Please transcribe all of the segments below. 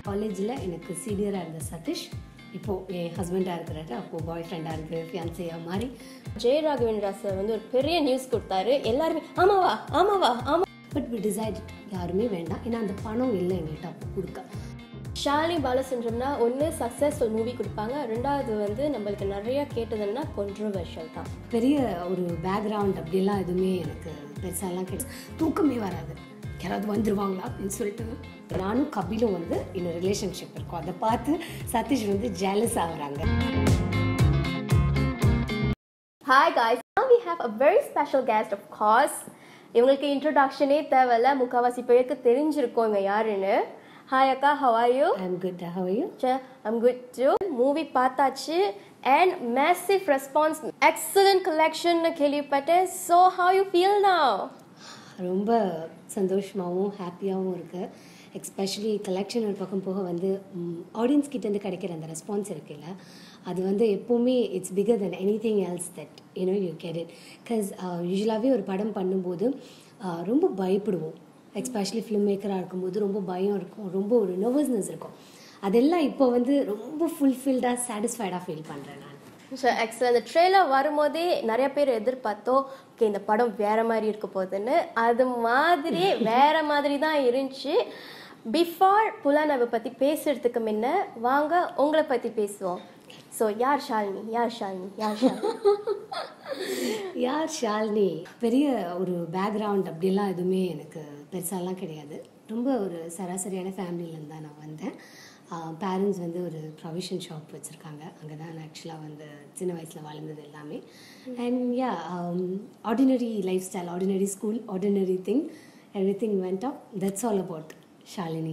காலேஜில் எனக்கு சீனியராக இருந்த சதீஷ் இப்போது என் ஹஸ்பண்டாக இருக்கிறாரு அப்போது பாய் ஃப்ரெண்டாக இருக்குது ஃபியான்சியாக மாதிரி ஜெய ராகவேந்திரா சார் வந்து ஒரு பெரிய நியூஸ் கொடுத்தாரு எல்லாருமே ஆமாவா ஆமாவா ஆமா பட் வி டிசைட் யாருமே வேண்டாம் ஏன்னா அந்த பணம் இல்லை எங்கள்கிட்ட அப்போ கொடுக்க ஷாலினி பாலச்சந்திரம்னா ஒன்று சக்ஸஸ்ஃபுல் மூவி கொடுப்பாங்க ரெண்டாவது வந்து நம்மளுக்கு நிறைய கேட்டதுன்னா கொண்ட்ரவர்ஷியல் தான் பெரிய ஒரு பேக்ரவுண்ட் அப்படிலாம் எதுவுமே எனக்கு பெருசாலாம் கிடையாது தூக்கமே வராது யாராவது வந்துருவாங்களா அப்படின்னு சொல்லிட்டு நானும் கபிலும் வந்து இன்னும் ரிலேஷன்ஷிப் இருக்கும் அதை பார்த்து சதீஷ் வந்து ஜேலஸ் ஆகுறாங்க hi guys now we have a very special guest of course இவங்களுக்கு இன்ட்ரோடக்ஷனே தேவையில்ல முக்காவாசி பேருக்கு தெரிஞ்சிருக்கும் இவங்க யாருன்னு ஹாய் அக்கா how are you I am good how are you I'm good too movie பார்த்தாச்சு and massive response excellent collection கேள்விப்பட்டேன் so how you feel now ரொம்ப சந்தோஷமாகவும் ஹாப்பியாகவும் இருக்குது எக்ஸ்பெஷலி கலெக்ஷன் ஒரு பக்கம் போக வந்து ஆடியன்ஸ் கிட்டேருந்து கிடைக்கிற அந்த ரெஸ்பான்ஸ் இருக்குல்ல அது வந்து எப்போவுமே it's bigger than anything else that you know you get it because யூஸ்வலாகவே ஒரு படம் பண்ணும்போது uh, ரொம்ப பயப்படுவோம் எக்ஸ்பெஷலி ஃபிலிம் மேக்கராக இருக்கும்போது ரொம்ப பயம் இருக்கும் ரொம்ப ஒரு நர்வஸ்னஸ் இருக்கும் அதெல்லாம் இப்போ வந்து ரொம்ப ஃபுல்ஃபில்டாக சாட்டிஸ்ஃபைடாக ஃபீல் பண்ணுறேன் நான் ஸோ ஆக்சுவலாக அந்த ட்ரெய்லர் வரும்போதே நிறைய பேர் எதிர்பார்த்தோம் ஓகே இந்த படம் வேற மாதிரி இருக்க போகுதுன்னு அது மாதிரி வேற மாதிரி தான் இருந்துச்சு பிஃபார் புலானவை பற்றி பேசுறதுக்கு முன்ன வாங்க உங்களை பற்றி பேசுவோம் ஸோ யார் ஷாலினி யார் ஷாலினி யார் ஷாலினி யார் ஷாலினி பெரிய ஒரு பேக்ரவுண்ட் அப்படிலாம் எதுவுமே எனக்கு பெருசாலாம் கிடையாது ரொம்ப ஒரு சராசரியான ஃபேமிலியிலேருந்து தான் நான் வந்தேன் பேரண்ட்ஸ் வந்து ஒரு ப்ரொவிஷன் ஷாப் வச்சுருக்காங்க அங்கே தான் நான் ஆக்சுவலாக வந்து சின்ன வயசில் வளர்ந்தது எல்லாமே and yeah ordinary lifestyle ordinary school ordinary thing everything went up that's all about Shalini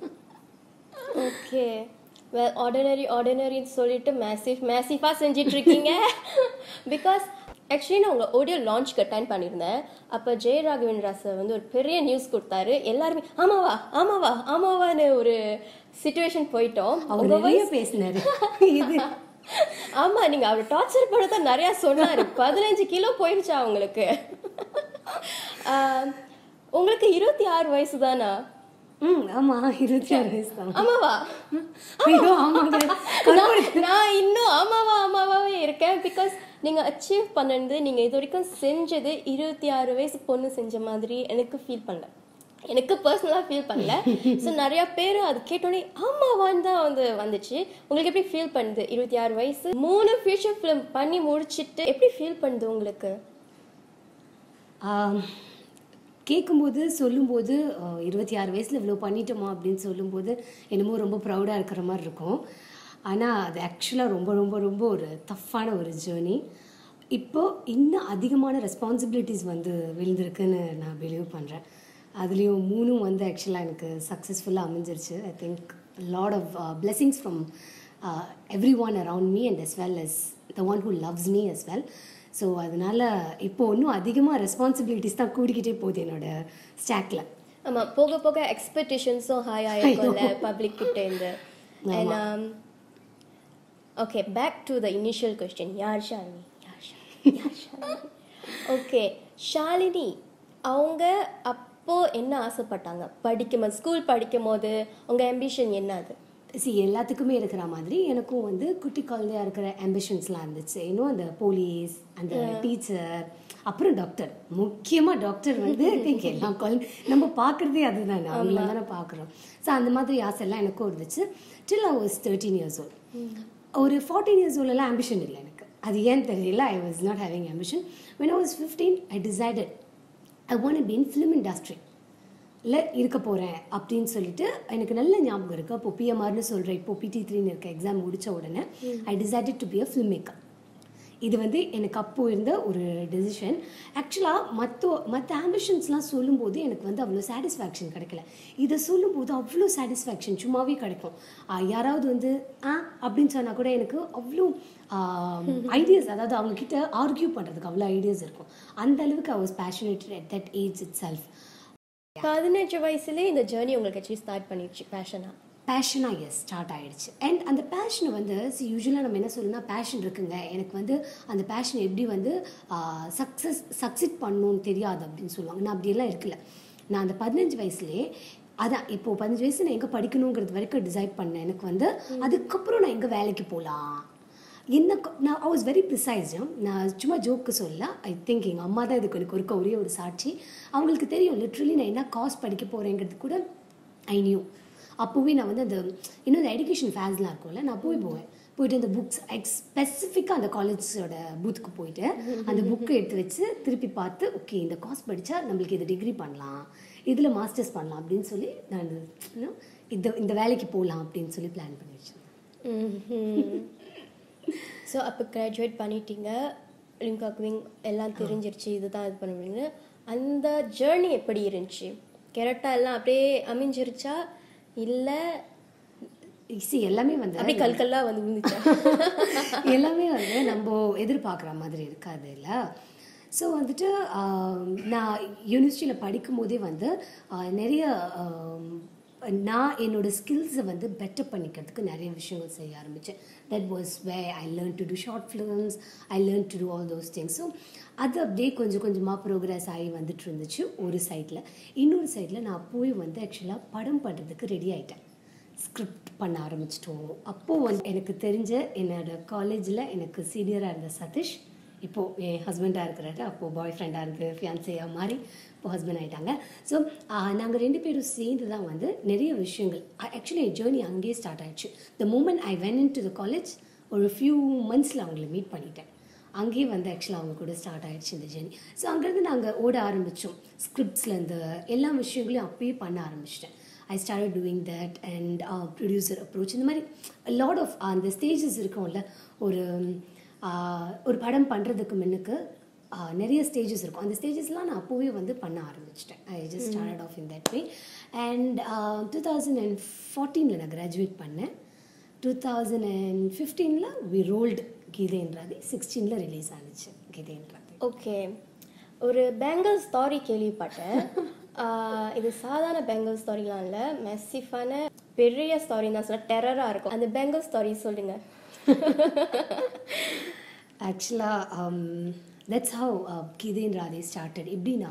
okay well ordinary ஆர்டினரின்னு சொல்லிட்டு மேசிவ் மேசிவாக செஞ்சிட்டு இருக்கீங்க பிகாஸ் ஆக்சுவலி நான் உங்கள் ஆடியோ லான்ச்க்கு அட்டன் பண்ணியிருந்தேன் அப்போ ஜெய ராகவேந்திரா சார் வந்து ஒரு பெரிய நியூஸ் கொடுத்தாரு எல்லாருமே ஆமாவா ஆமாவா ஆமாவான்னு ஒரு சுச்சுவேஷன் போயிட்டோம் அவர் உங்க நிறைய voice- பேசினார் இது ஆமா நீங்க அவர் டார்ச்சர் பண்ணத நிறைய சொன்னாரு பதினஞ்சு கிலோ போயிருச்சா உங்களுக்கு ஆஹ், உங்களுக்கு இருபத்தி ஆறு வயசு தானா ம் ஆமாம் இருபத்தி ஆறு வயசு தான் ஆமாவா ஐயோ ஆமாங்க நான் நான் இன்னும் ஆமாவா ஆமாவாவே இருக்கேன் பிகாஸ் நீங்க அச்சீவ் பண்ணது நீங்க இது வரைக்கும் செஞ்சது இருபத்தி ஆறு வயசு பொண்ணு செஞ்ச மாதிரி எனக்கு ஃபீல் பண்ணல எனக்கு பர்சனலாக ஃபீல் பண்ணல ஸோ நிறைய பேர் அது கேட்டோடனே ஆமாவான்னு தான் வந்து வந்துச்சு உங்களுக்கு எப்படி ஃபீல் பண்ணுது இருபத்தி ஆறு வயசு மூணு ஃபீச்சர் ஃபிலிம் பண்ணி முடிச்சிட்டு எப்படி ஃபீல் பண்ணுது உங்களுக்கு ஆம், கேட்கும்போது சொல்லும்போது அஹ், இருபத்தி ஆறு வயசில் இவ்வளோ பண்ணிட்டோமா அப்படின்னு சொல்லும்போது என்னமோ ரொம்ப ப்ரௌடாக இருக்கிற மாதிரி இருக்கும் ஆனால் அது ஆக்சுவலாக ரொம்ப ரொம்ப ரொம்ப ஒரு டஃப்பான ஒரு ஜேர்னி இப்போ இன்னும் அதிகமான ரெஸ்பான்சிபிலிட்டிஸ் வந்து விழுந்திருக்குன்னு நான் பிலீவ் பண்ணுறேன் அதுலேயும் மூணும் வந்து ஆக்சுவலாக எனக்கு சக்ஸஸ்ஃபுல்லாக அமைஞ்சிருச்சு I think lot of blessings from everyone around me and as well as the one who loves me as well so அதனால இப்போ இன்னும் அதிகமாக ரெஸ்பான்சிபிலிட்டிஸ் தான் கூடிக்கிட்டே போகுது என்னோட ஸ்டாக்ல ஆமா போக போக எக்ஸ்பெக்டேஷன்ஸும் ஹை ஆயிருக்கும்ல பப்ளிக் கிட்ட இருந்து and okay back to the initial question யார் ஷாலினி யார் ஷாலினி யார் ஷாலினி ஓகே ஷாலினி அவங்க அப்போ என்ன ஆசைப்பட்டாங்க படிக்கும் போது ஸ்கூல் படிக்கும் போது உங்க அம்பிஷன் என்ன அது சி எல்லாத்துக்குமே இருக்கிற மாதிரி எனக்கும் வந்து குட்டி குழந்தையா இருக்கிற ஆம்பிஷன்ஸ்லாம் இருந்துச்சு இன்னும் அந்த போலீஸ் அந்த டீச்சர் அப்புறம் டாக்டர் முக்கியமாக டாக்டர் வந்து I think எல்லா குழந்தை நம்ம பார்க்குறதே அதுதானே அவங்கள தானே பார்க்குறோம் ஸோ அந்த மாதிரி ஆசைலாம் எனக்கும் இருந்துச்சு till I was thirteen years old ஒரு ஃபார்ட்டீன் இயர்ஸ் ஓல்டெல்லாம் ஆம்பிஷன் இல்லை எனக்கு அது ஏன் தெரியல I was not having ambition when I was fifteen I decided I want be in film industry இல்லை இருக்க போகிறேன் அப்படின்னு சொல்லிட்டு எனக்கு நல்ல ஞாபகம் இருக்குது அப்போ பிஎம்ஆர்னு சொல்கிறேன் இப்போ பிடி த்ரீன்னு இருக்க எக்ஸாம் முடித்த உடனே I decided to be a film maker இது வந்து எனக்கு அப்போ இருந்த ஒரு டெசிஷன் ஆக்சுவலாக மற்ற மற்ற ஆம்பிஷன்ஸ்லாம் சொல்லும்போது எனக்கு வந்து அவ்வளோ சாட்டிஸ்ஃபேக்ஷன் கிடைக்கல இதை சொல்லும்போது அவ்வளோ சாட்டிஸ்ஃபேக்ஷன் சும்மாவே கிடைக்கும் ஆ, யாராவது வந்து ஆ அப்படின்னு சொன்னால் கூட எனக்கு அவ்வளோ ஐடியாஸ் அதாவது அவங்க கிட்ட ஆர்கியூ பண்ணுறதுக்கு அவ்வளோ ஐடியாஸ் இருக்கும் அந்த அளவுக்கு I was passionate at that age itself பதினஞ்சு வயசுலேயே இந்த ஜேர்னி உங்களுக்கு ஆக்சுவலி ஸ்டார்ட் பண்ணிடுச்சு பேஷனா பேஷனாக எஸ் ஸ்டார்ட் ஆயிடுச்சு அண்ட் அந்த பேஷனை வந்து யூஸ்வலாக நம்ம என்ன சொல்லணும்னா பேஷன் இருக்குங்க எனக்கு வந்து அந்த பேஷன் எப்படி வந்து சக்ஸஸ் சக்சிட் பண்ணணும்னு தெரியாது அப்படின்னு சொல்லுவாங்க நான் அப்படியெல்லாம் இருக்கல நான் அந்த பதினஞ்சு வயசுலேயே அதான் இப்போ பதினஞ்சு வயசு நான் எங்கே படிக்கணுங்கிறது வரைக்கும் டிசைட் பண்ணேன் எனக்கு வந்து அதுக்கப்புறம் நான் எங்கே வேலைக்கு போகலாம் என்ன கொ- நான் ஐ வாஸ் வெரி ப்ரிசைஸ் நான் சும்மா ஜோக்கு சொல்ல ஐ திங்க் எங்கள் அம்மா தான் இதுக்கு எனக்கு இருக்க ஒரே ஒரு சாட்சி அவங்களுக்கு தெரியும் லிட்ரலி நான் என்ன காஸ் படிக்க போகிறேங்கிறது கூட ஐ நியூ அப்போவே நான் வந்து அந்த இன்னும் இந்த எஜுகேஷன் ஃபேஸ்லாம் இருக்கும்ல நான் போய் போவேன் போயிட்டு அந்த புக்ஸ் எக்ஸ் ஸ்பெசிஃபிக்காக அந்த காலேஜோட பூத்துக்கு போயிட்டு அந்த புக்கை எடுத்து வச்சு திருப்பி பார்த்து ஓகே இந்த காஸ் படித்தா நம்மளுக்கு இது டிகிரி பண்ணலாம் இதில் மாஸ்டர்ஸ் பண்ணலாம் அப்படின்னு சொல்லி நான் you know, இந்த இந்த வேலைக்கு போகலாம் அப்படின்னு சொல்லி பிளான் பண்ணி வச்சேன் ஸோ அப்போ கிராஜுவேட் பண்ணிட்டீங்க லிங்க் ஆக்குவிங் எல்லாம் தெரிஞ்சிருச்சு இதுதான் இது பண்ணுவீங்க அந்த ஜேர்னி எப்படி இருந்துச்சு கரெக்டாக எல்லாம் அப்படியே அமைஞ்சிருச்சா இல்லை சி எல்லாமே வந்து அப்படியே கல் கல்லா வந்து விழுந்துச்சா எல்லாமே வந்து நம்ம எதிர்பார்க்குற மாதிரி இருக்காது இல்லை ஸோ வந்துட்டு ஆம், நான் யூனிவர்சிட்டியில் படிக்கும் போதே வந்து ஆ, நிறைய ஆம், நான் என்னோட ஸ்கில்ஸை வந்து பெட்டர் பண்ணிக்கிறதுக்கு நிறைய விஷயங்கள் செய்ய ஆரம்பித்தேன் that was way I learn to do short films I learn to do all those things so அது அப்படியே கொஞ்சம் கொஞ்சமாக ப்ரோக்ரஸ் ஆகி வந்துட்டு இருந்துச்சு ஒரு சைடில் இன்னொரு சைடில் நான் போய் வந்து ஆக்சுவலாக படம் பண்ணுறதுக்கு ரெடி ஆயிட்டேன் ஸ்கிரிப்ட் பண்ண ஆரம்பிச்சிட்டோம் அப்போது வந்து எனக்கு தெரிஞ்ச என்னோட காலேஜில் எனக்கு சீனியராக இருந்த சதீஷ் இப்போது என் ஹஸ்பண்டாக இருக்கிறாரு அப்போது பாய் ஃப்ரெண்டாக இருந்து ஃபியான்சையாக மாறி இப்போ ஹஸ்பண்ட் ஆகிட்டாங்க ஸோ நாங்கள் ரெண்டு பேரும் சேர்ந்து தான் வந்து நிறைய விஷயங்கள் ஆக்சுவலி என் ஜேர்னி அங்கேயே ஸ்டார்ட் ஆயிடுச்சு the moment I went into the college ஒரு ஃபியூ மந்த்ஸில் அவங்கள மீட் பண்ணிட்டேன் அங்கேயே வந்து ஆக்சுவலாக அவங்க கூட ஸ்டார்ட் ஆயிடுச்சு இந்த ஜேர்னி ஸோ அங்கேருந்து நாங்கள் ஓட ஆரம்பித்தோம் ஸ்கிரிப்ட்ஸ்லேருந்து எல்லா விஷயங்களையும் அப்பயே பண்ண ஆரம்பிச்சிட்டேன் I start doing that and producer approach இந்த மாதிரி லாட் ஆஃப் அந்த ஸ்டேஜஸ் இருக்கும்ல ஒரு uh, ஒரு படம் பண்ணுறதுக்கு முன்னுக்கு uh, நிறைய ஸ்டேஜஸ் இருக்கும் அந்த ஸ்டேஜஸ்லாம் நான் அப்போவே வந்து பண்ண ஆரம்பிச்சிட்டேன் I just start off in that way and two thousand and ஃபார்ட்டீனில் நான் கிராஜுவேட் பண்ணேன் டூ தௌசண்ட் அண்ட் ஃபிஃப்டீனில் வி ரோல்டு கீதேன்றது சிக்ஸ்டீனில் ரிலீஸ் ஆனிச்சு கீதேன்றது ஓகே ஒரு பெங்கல் ஸ்டாரி கேள்விப்பட்டேன் ஆஹ் இது சாதாரண பெங்கல் ஸ்டாரிலாம் இல்லை மெஸ்ஸிஃபான பெரிய ஸ்டாரி தான் சொல்ல டெரராக இருக்கும் அந்த பெங்கல் ஸ்டாரி சொல்லுங்க ஆக்சுவலாக that's how Geethaiyin Radhai started எப்படின்னா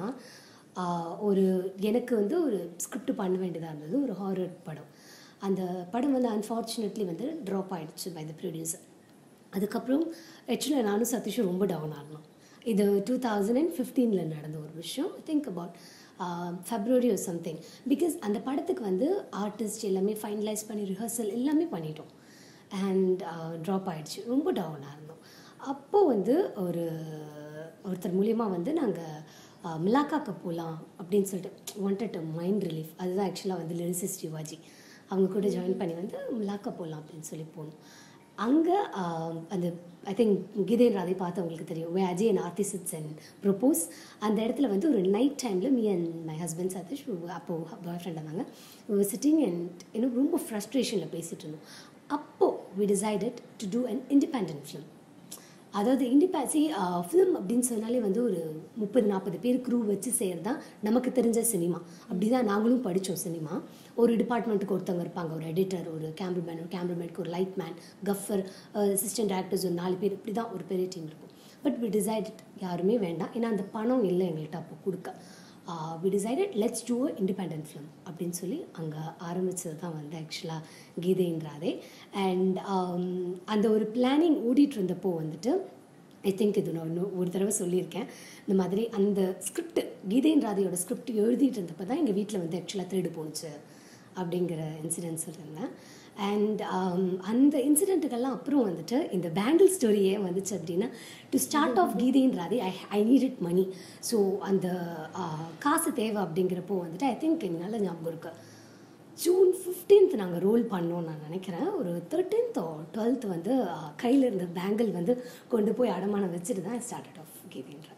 uh, ஒரு எனக்கு வந்து ஒரு ஸ்கிரிப்ட் பண்ண வேண்டியதாக இருந்தது ஒரு ஹாரர் படம் அந்த படம் வந்து அன்ஃபார்ச்சுனேட்லி வந்து ட்ராப் ஆயிடுச்சு பை த ப்ரொடியூசர் அதுக்கப்புறம் ஆக்சுவலாக நானும் சதீஷும் ரொம்ப டவுன் ஆகணும் இது டூ தௌசண்ட் அண்ட் ஃபிஃப்டீனில் நடந்த ஒரு விஷயம் திங்க் அபவுட் ஃபெப்ரவரி ஒரு சம்திங் பிகாஸ் அந்த படத்துக்கு வந்து ஆர்டிஸ்ட் எல்லாமே ஃபைனலைஸ் பண்ணி ரிஹர்சல் எல்லாமே பண்ணிட்டோம் அண்ட் ட்ராப் ஆயிடுச்சு ரொம்ப டவுனாக இருந்தோம் அப்போது வந்து ஒரு ஒருத்தர் மூலியமா வந்து நாங்கள் மிலாக்காக்க போகலாம் அப்படின்னு சொல்லிட்டு வாண்டட் மைண்ட் ரிலீஃப் அதுதான் ஆக்சுவலாக வந்து லிரிசிஸ் சிவாஜி அவங்க கூட ஜாயின் பண்ணி வந்து மிலாக்கா போகலாம் அப்படின்னு சொல்லி போனோம் அங்கே அந்த ஐ திங்க் கீதேன் ராதை பார்த்தவங்களுக்கு தெரியும் way Ajay and Aarthi sits and propose அந்த இடத்துல வந்து ஒரு நைட் டைமில் me and my husband Sathish அப்போது பாய் ஃப்ரெண்ட் இருந்தாங்க சிட்டிங் அண்ட் இன்னும் ரொம்ப ஃப்ரஸ்ட்ரேஷனில் பேசிகிட்டு இருந்தோம் அப்போது we decided to do an independent film அதாவது இண்டிபென்சி ஃபிலிம் அப்படின்னு சொன்னாலே வந்து ஒரு முப்பது நாற்பது பேர் க்ரூ வச்சு செய்கிறது தான் நமக்கு தெரிஞ்ச சினிமா அப்படி தான் நாங்களும் படித்தோம் சினிமா ஒரு டிபார்ட்மெண்ட்டுக்கு ஒருத்தவங்க இருப்பாங்க ஒரு எடிட்டர் ஒரு கேமராமேன் ஒரு கேமராமேனுக்கு ஒரு light man gaffer assistant actors ஒரு நாலு பேர் இப்படி தான் ஒரு பெரிய டீம் இருக்கும் பட் வி டிசைடட் யாருமே வேண்டாம் ஏன்னா அந்த பணம் இல்லை எங்கள்கிட்ட அப்போ கொடுக்க we decided let's do independent film அப்படின்னு சொல்லி அங்கே ஆரம்பித்தது தான் வந்து ஆக்சுவலாக கீதைன்றாதே அண்ட் அந்த ஒரு பிளானிங் ஓடிட்டு இருந்தப்போ வந்துட்டு ஐ திங்க் இது நான் இன்னும் ஒரு தடவை சொல்லியிருக்கேன் இந்த மாதிரி அந்த ஸ்கிரிப்ட் கீதைன்றாதையோட ஸ்கிரிப்ட் எழுதிட்டு இருந்தப்போ தான் எங்கள் வீட்டில் வந்து ஆக்சுவலாக திருடு போணுச்சு அப்படிங்கிற இன்சிடென்ட்ஸ் இருந்தேன் அண்ட் அந்த இன்சிடெண்ட்டுக்கெல்லாம் அப்புறம் வந்துட்டு இந்த பேங்கிள் ஸ்டோரி ஏன் வந்துச்சு அப்படின்னா டு ஸ்டார்ட் ஆஃப் கீதைன்றாதே I I needed money so அந்த uh, காசு தேவை அப்படிங்கிறப்போ வந்துட்டு ஐ திங்க் என்னால் ஞாபகம் இருக்கு ஜூன் ஃபிஃப்டீன்த் நாங்கள் ரோல் பண்ணோம் நான் நினைக்கிறேன் ஒரு தேர்ட்டீன்த் டுவெல்த் வந்து uh, கையில் இருந்த பேங்கிள் வந்து கொண்டு போய் அடமானம் வச்சுட்டு தான் ஸ்டார்டட் ஆஃப் கீதைன்றது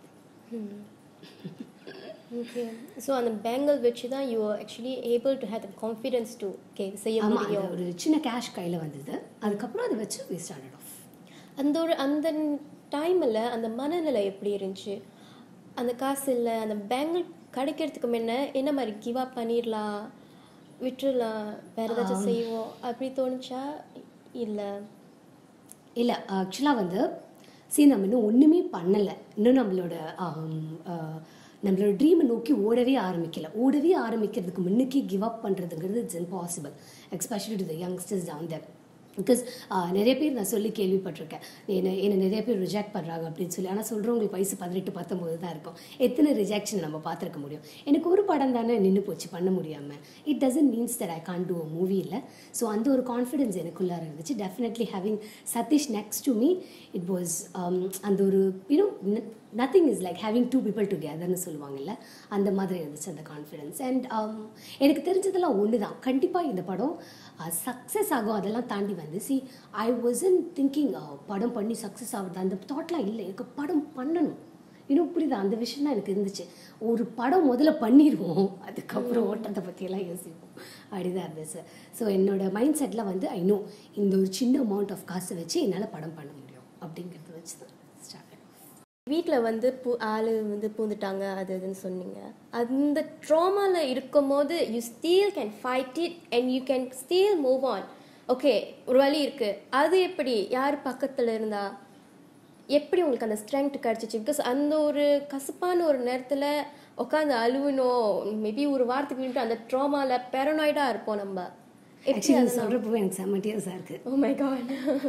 ஓகே ஸோ அந்த பேங்கல் வச்சு தான் you actually able to have the confidence to கே செய்ய ஆமாம் முடியும் ஒரு சின்ன கேஷ் கையில் வந்தது அதுக்கப்புறம் அதை வச்சு வி ஸ்டார்டட் ஆஃப் அந்த ஒரு அந்த டைமில் அந்த மனநிலை எப்படி இருந்துச்சு அந்த காசு இல்லை அந்த பேங்கிள் கிடைக்கிறதுக்கு முன்ன என்ன மாதிரி கிவ் அப் பண்ணிடலாம் விட்டுறலாம் வேற ஏதாச்சும் செய்வோம் அப்படி தோணுச்சா இல்லை இல்லை ஆக்சுவலாக வந்து சரி நம்ம இன்னும் ஒன்றுமே பண்ணலை இன்னும் நம்மளோட நம்மளோட ட்ரீமை நோக்கி ஓடவே ஆரம்பிக்கல ஓடவே ஆரம்பிக்கிறதுக்கு முன்னுக்கே கிவ் அப் பண்ணுறதுங்கிறது it's impossible especially to the youngsters down there because நிறைய பேர் நான் சொல்லி கேள்விப்பட்டிருக்கேன் என்னை என்னை நிறைய பேர் ரிஜெக்ட் பண்ணுறாங்க அப்படின்னு சொல்லி ஆனால் சொல்கிறவங்களுக்கு வயசு பதினெட்டு பத்தொம்போது தான் இருக்கும் எத்தனை ரிஜெக்ஷன் நம்ம பார்த்துருக்க முடியும் எனக்கு ஒரு படம் தானே நின்று போச்சு பண்ண முடியாமல் it doesn't means that I can do a movie இல்லை ஸோ அந்த ஒரு கான்ஃபிடென்ஸ் எனக்குள்ளார இருந்துச்சு definitely having Sathish next to me it was அந்த ஒரு you know nothing is like having two people டுகெதர்னு சொல்லுவாங்கல்ல அந்த மாதிரி இருந்துச்சு அந்த கான்ஃபிடென்ஸ் அண்ட் எனக்கு தெரிஞ்சதெல்லாம் ஒன்று தான் கண்டிப்பாக இந்த படம் சக்ஸஸ் ஆகும் அதெல்லாம் தாண்டி வந்து சி ஐ வாசன் திங்கிங் படம் பண்ணி சக்ஸஸ் ஆகுது அந்த தாட்லாம் இல்லை எனக்கு படம் பண்ணணும் இன்னும் புரியுதா அந்த விஷயம் தான் எனக்கு இருந்துச்சு ஒரு படம் முதல்ல பண்ணிடுவோம் அதுக்கப்புறம் ஓட்டத்தை பற்றியெல்லாம் யோசிப்போம் அப்படிதான் இருந்துச்சு ஸோ என்னோட மைண்ட் செட்டில் வந்து ஐ நோ இந்த ஒரு சின்ன அமௌண்ட் ஆஃப் காசை வச்சு என்னால் படம் பண்ண முடியும் அப்படிங்கிறத வச்சு தான் ஸ்டார்ட் வீட்டில் வந்து பூ ஆள் வந்து பூந்துட்டாங்க அது இதுன்னு சொன்னீங்க அந்த ட்ராமாவில் இருக்கும் போது you still can fight it and you can still move on okay ஒரு வழி இருக்கு அது எப்படி யார் பக்கத்தில் இருந்தா எப்படி உங்களுக்கு அந்த ஸ்ட்ரென்த் கிடச்சிச்சு பிகாஸ் அந்த ஒரு கசப்பான ஒரு நேரத்தில் உட்காந்து அழுவணும் மேபி ஒரு வாரத்துக்கு முன்னாடி அந்த ட்ராமாவில் பெரனாய்டாக இருப்போம் நம்ம எப்படி ஆக்சுவலி சொல்கிறப்போ எனக்கு செம்ம டீர்ஸாக இருக்குது ஓ மை காட்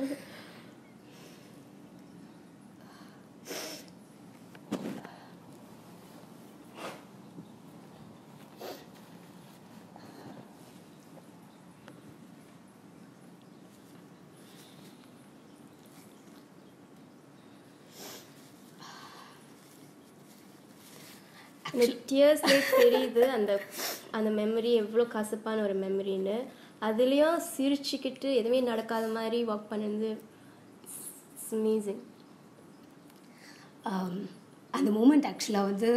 அந்த டியர்ஸ்லேயே தெரியுது அந்த அந்த மெமரி எவ்வளோ கசப்பான ஒரு மெமரின்னு அதுலேயும் சிரிச்சுக்கிட்டு எதுவுமே நடக்காத மாதிரி ஒர்க் பண்ணது அமேசிங் um, அந்த மூமெண்ட் ஆக்சுவலாக வந்து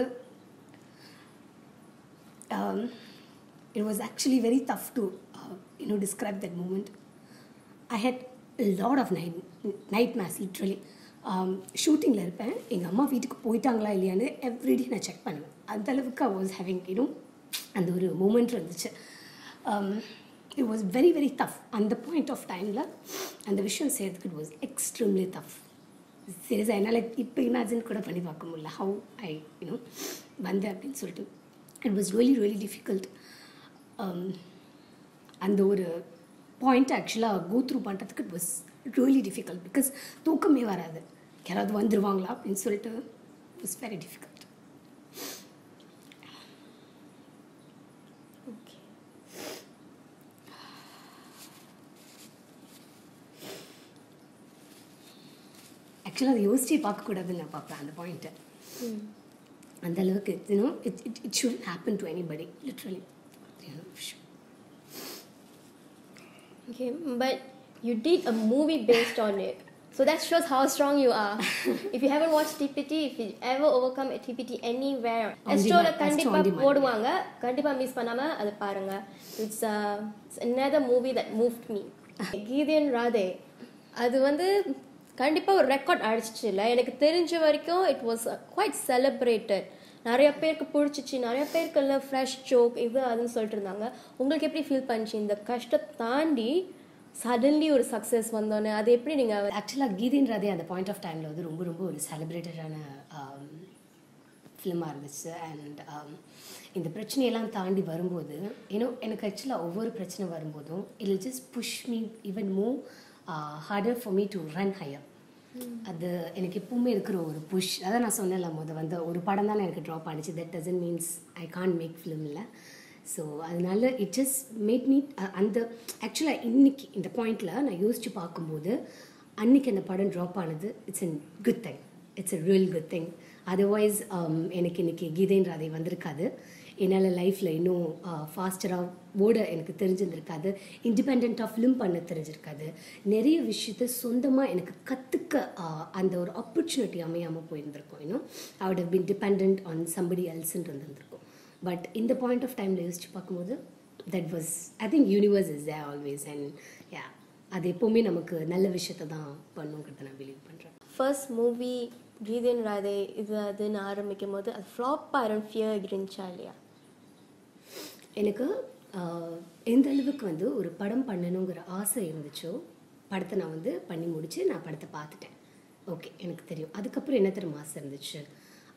um, it was actually very tough to uh, you know describe that moment i had a lot of night nightmares literally um, ஷூட்டிங்கில் இருப்பேன் எங்கள் அம்மா வீட்டுக்கு போயிட்டாங்களா இல்லையான்னு எவ்ரிடே நான் செக் பண்ணுவேன் அந்த அளவுக்கு ஐ வாஸ் ஹேவிங் யூனோ அந்த ஒரு மூமெண்ட் இருந்துச்சு it was very very tough அந்த பாயிண்ட் ஆஃப் டைமில் அந்த விஷயம் செய்யறதுக்கு இட் வாஸ் எக்ஸ்ட்ரீம்லி டஃப் சீரியஸாக என்னால் இப்போ இமேஜின் கூட பண்ணி பார்க்க முடியல ஹவு ஐ யூனோ வந்தேன் அப்படின்னு சொல்லிட்டு it was really really difficult அந்த ஒரு பாயிண்ட் ஆக்சுவலாக கோ த்ரூ பண்ணுறதுக்கு it was really difficult because தூக்கமே வராது யாராவது வந்துருவாங்களா அப்படின்னு சொல்லிட்டு it was very difficult okay ஆக்சுவலாக அதை யோசிச்சே பார்க்கக்கூடாதுன்னு நான் பார்ப்பேன் அந்த பாயிண்ட்டை அந்த அளவுக்கு you know it it it should happen to anybody literally Okay, but you did a movie based on it. So that shows how strong you are. if you haven't watched TPT, if you ever overcome a TPT anywhere, On Astroல demand, கண்டிப்பா Astro on demand, போடுவாங்க கண்டிப்பா miss பண்ணாம அதை பாருங்க it's it's another movie that moved me Geethaiyin Radhai அது வந்து கண்டிப்பா ஒரு ரெக்கார்ட் அடிச்சிச்சு இல்லை எனக்கு தெரிஞ்ச வரைக்கும் இட் வாஸ் குவைட் செலிப்ரேட்டட் நிறைய பேருக்கு பிடிச்சிச்சு நிறைய பேருக்கு எல்லாம் ஃப்ரெஷ் ஜோக் இது அதுன்னு சொல்லிட்டு இருந்தாங்க உங்களுக்கு எப்படி ஃபீல் பண்ணுச்சு இந்த கஷ்டத்தை தாண்டி சடன்லி ஒரு சக்ஸஸ் வந்தோன்னே அது எப்படி நீங்கள் ஆக்சுவலாக கீதின்றதே அந்த பாயிண்ட் ஆஃப் டைமில் வந்து ரொம்ப ரொம்ப ஒரு செலிப்ரேட்டடான ஃபிலிமாக இருந்துச்சு அண்ட் இந்த பிரச்சனையெல்லாம் தாண்டி வரும்போது ஏன்னோ எனக்கு ஆக்சுவலாக ஒவ்வொரு பிரச்சனை வரும்போதும் it just push me even move harder for me to run higher அது எனக்கு எப்பவுமே இருக்கிற ஒரு புஷ் அதான் நான் சொன்னேன்ல முத வந்து ஒரு படம் தானே எனக்கு ட்ராப் ஆனிச்சு that doesn't means I can make film இல்லை ஸோ அதனால இட் ஜஸ்ட் மேட் மீ அந்த ஆக்சுவலாக இன்னைக்கு இந்த பாயிண்டில் நான் யோசித்து பார்க்கும்போது அன்னைக்கு அந்த படம் ட்ராப் ஆனது it's a good thing it's a real good thing otherwise எனக்கு இன்னைக்கு கீதைன்ற அதை வந்திருக்காது என்னால் லைஃப்பில் இன்னும் ஃபாஸ்டராக ஓட எனக்கு தெரிஞ்சிருந்திருக்காது இண்டிபெண்ட்டாக ஃபிலிம் பண்ண தெரிஞ்சிருக்காது நிறைய விஷயத்த சொந்தமாக எனக்கு கற்றுக்க அந்த ஒரு ஆப்பர்ச்சுனிட்டி அமையாமல் போயிருந்திருக்கும் இன்னும் ஐ would have been dependent on somebody எல்ஸ்ன்னு இருந்திருக்கும் பட் இந்த பாயிண்ட் ஆஃப் டைமில் யோசிச்சு பார்க்கும்போது that was I think universe is there always and yeah அது எப்போவுமே நமக்கு நல்ல விஷயத்தை தான் பண்ணுங்கிறத நான் பிலீவ் பண்ணுறேன் ஃபர்ஸ்ட் மூவி கீதன் ராதே இது அதுன்னு ஆரம்பிக்கும் போது அது ஃப்ளாப் ஆயிரம் ஃபியர் இருந்துச்சா இல்லையா எனக்கு ஆஹ், எந்த அளவுக்கு வந்து ஒரு படம் பண்ணணுங்கிற ஆசை இருந்துச்சோ படத்தை நான் வந்து பண்ணி முடிச்சு நான் படத்தை பார்த்துட்டேன் ஓகே எனக்கு தெரியும் அதுக்கப்புறம் என்ன தெரியுமா ஆசை இருந்துச்சு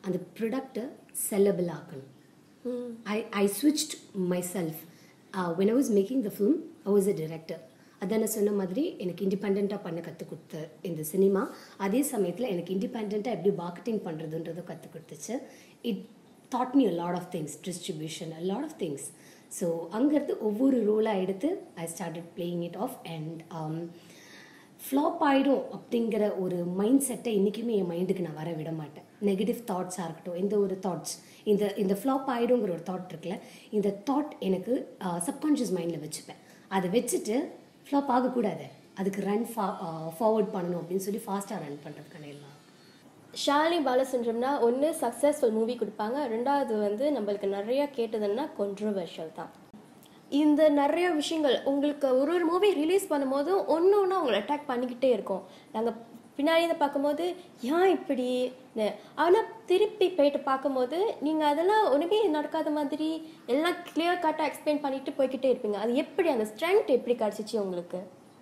அந்த ப்ரொடக்டை செல்லபிள் ஆக்கணும் I, I switched myself. Uh, when I was making the film, I was a director. அதான் நான் சொன்ன மாதிரி எனக்கு இண்டிபெண்ட்டாக பண்ண கற்றுக் கொடுத்த இந்த சினிமா அதே சமயத்தில் எனக்கு இண்டிபெண்ட்டாக எப்படி மார்க்கெட்டிங் பண்ணுறதுன்றதும் கற்றுக் கொடுத்துச்சு it taught me a lot of things distribution a lot of things so அங்கேருந்து ஒவ்வொரு ரோலாக எடுத்து I started playing it off and flop ஆகிடும் அப்படிங்கிற ஒரு மைண்ட் செட்டை இன்றைக்குமே என் மைண்டுக்கு நான் வர விட மாட்டேன் நெகட்டிவ் தாட்ஸாக இருக்கட்டும் எந்த ஒரு தாட்ஸ் இந்த இந்த ஃப்ளாப் ஆகிடுங்கிற ஒரு தாட் இருக்குல்ல இந்த தாட் எனக்கு சப்கான்ஷியஸ் மைண்டில் வச்சுப்பேன் அதை வச்சுட்டு ஃப்ளாப் ஆகக்கூடாது அதுக்கு ரன் ஃபா ஃபார்வர்ட் பண்ணணும் அப்படின்னு சொல்லி ஃபாஸ்ட்டாக ரன் பண்ணுறதுக்கான எல்லாம் ஷாலினி பாலசுந்தரம்னா ஒன்று சக்ஸஸ்ஃபுல் மூவி கொடுப்பாங்க ரெண்டாவது வந்து நம்மளுக்கு நிறைய கேட்டதுன்னா controversial தான் இந்த நிறைய விஷயங்கள் உங்களுக்கு ஒரு ஒரு மூவி ரிலீஸ் பண்ணும்போதும் ஒன்று ஒன்று அவங்களை அட்டாக் பண்ணிக்கிட்டே இருக்கோம் நாங்கள் பின்னாடி இருந்து பார்க்கும்போது ஏன் இப்படி ஆனால் திருப்பி போயிட்டு பார்க்கும்போது நீங்கள் அதெல்லாம் ஒன்றுமே நடக்காத மாதிரி எல்லாம் கிளியர் கட்டாக எக்ஸ்பிளைன் பண்ணிட்டு போய்கிட்டே இருப்பீங்க அது எப்படி அந்த ஸ்ட்ரென்த் எப்படி கிடச்சிச்சு உங்களுக்கு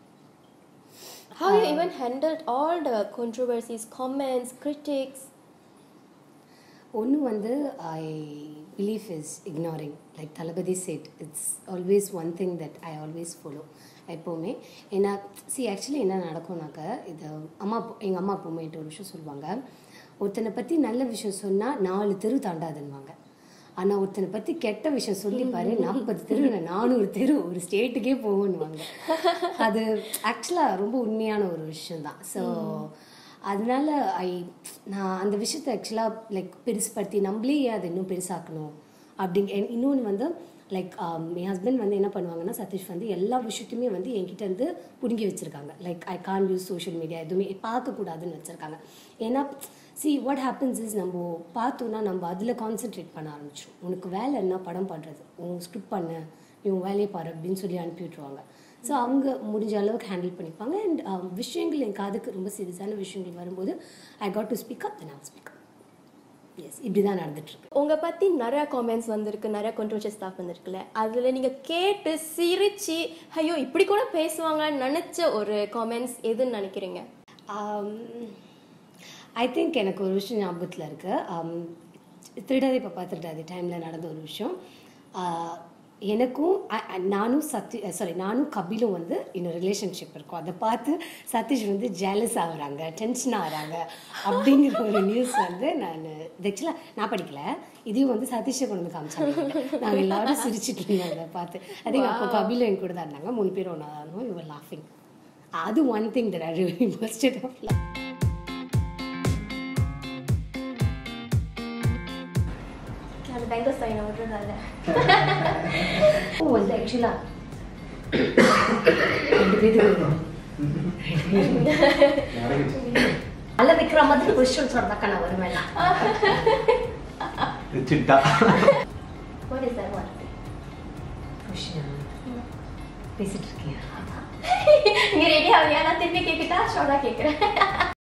How you even handled all the controversies, comments, critics? ஒன்று வந்து I believe is ignoring like Thalapathy set it's always one thing that I always follow எப்போவுமே ஏன்னா சி ஆக்சுவலி என்ன நடக்கும்னாக்க இது அம்மா எங்கள் அம்மா எப்போவுமே என்கிட்ட ஒரு விஷயம் சொல்லுவாங்க ஒருத்தனை பற்றி நல்ல விஷயம் சொன்னால் நாலு தெரு தாண்டாதுன்னுவாங்க ஆனால் ஒருத்தனை பற்றி கெட்ட விஷயம் சொல்லி பாரு நாற்பது தெரு இல்லை நானூறு தெரு ஒரு ஸ்டேட்டுக்கே போகணுவாங்க அது ஆக்சுவலாக ரொம்ப உண்மையான ஒரு விஷயம்தான் ஸோ அதனால ஐ நான் அந்த விஷயத்தை ஆக்சுவலாக லைக் பெருசுப்படுத்தி நம்மளே ஏன் அதை இன்னும் பெருசாக்கணும் அப்படிங்க இன்னொன்று வந்து லைக் என் ஹஸ்பண்ட் வந்து என்ன பண்ணுவாங்கன்னா சதீஷ் வந்து எல்லா விஷயத்தையுமே வந்து என்கிட்ட இருந்து பிடுங்கி வச்சுருக்காங்க like I can use social media எதுவுமே பார்க்கக்கூடாதுன்னு வச்சுருக்காங்க ஏன்னா சி வாட் ஹேப்பன்ஸ் இஸ் நம்ம பார்த்தோன்னா நம்ம அதில் கான்சென்ட்ரேட் பண்ண ஆரம்பிச்சோம் உனக்கு வேலை என்ன படம் பண்ணுறது உன் ஸ்கிரிப்ட் பண்ணு நீ உன் வேலையை பாரு அப்படின்னு சொல்லி அனுப்பி விட்ருவாங்க ஸோ அவங்க முடிஞ்ச அளவுக்கு ஹேண்டில் பண்ணிப்பாங்க அண்ட் விஷயங்கள் என் காதுக்கு ரொம்ப சீரியஸான விஷயங்கள் வரும்போது I got to speak up then speak எஸ் இப்படி தான் நடந்துட்டுருக்கு உங்க பத்தி நிறைய காமெண்ட்ஸ் வந்திருக்கு நிறைய controversial ஸ்டாஃப் வந்திருக்குல்ல அதுல நீங்க கேட்டு சிரிச்சு ஐயோ இப்படி கூட பேசுவாங்கன்னு நினைச்ச ஒரு காமெண்ட்ஸ் எதுன்னு நினைக்கிறீங்க ஐ திங்க் எனக்கு ஒரு விஷயம் ஞாபகத்தில் இருக்கு um, திருடாதே பாப்பா திருடாதே டைமில் நடந்த ஒரு விஷயம் ஆஹ், எனக்கும் I- I- நானும் சத்தி சாரி நானும் கபிலும் வந்து இன்னும் ரிலேஷன்ஷிப் இருக்கும் அதை பார்த்து சதீஷ் வந்து ஜேலஸ் ஆகுறாங்க டென்ஷன் ஆகுறாங்க அப்படிங்கிற ஒரு நியூஸ் வந்து நான் ஆக்சுவலாக நான் படிக்கல இதையும் வந்து சதீஷை கொண்டு வந்து காமிச்சாங்க நாங்கள் எல்லாரும் சிரிச்சிட்டு இருந்தோம் அதை பார்த்து அதே அப்போ கபிலும் என் கூட தான் இருந்தாங்க மூணு பேர் ஒன்றா தான் இருந்தோம் இவர் லாஃபிங் அது one thing that I really must of அந்த பெங்கல் சைனை விட்டுறதால ஓ வந்து ஆக்சுவலா ரெண்டு பேருக்கு நல்ல வைக்கிற மாதிரி கொஸ்டின் சொல்றதாக்கா நான் வருவேன் சிட்டா what is that what question பேசிட்டு இருக்கேன் நீ ரெடி ஆகியா நான் திருப்பி கேட்கிட்டா ஷார்ட்டா கேட்குறேன்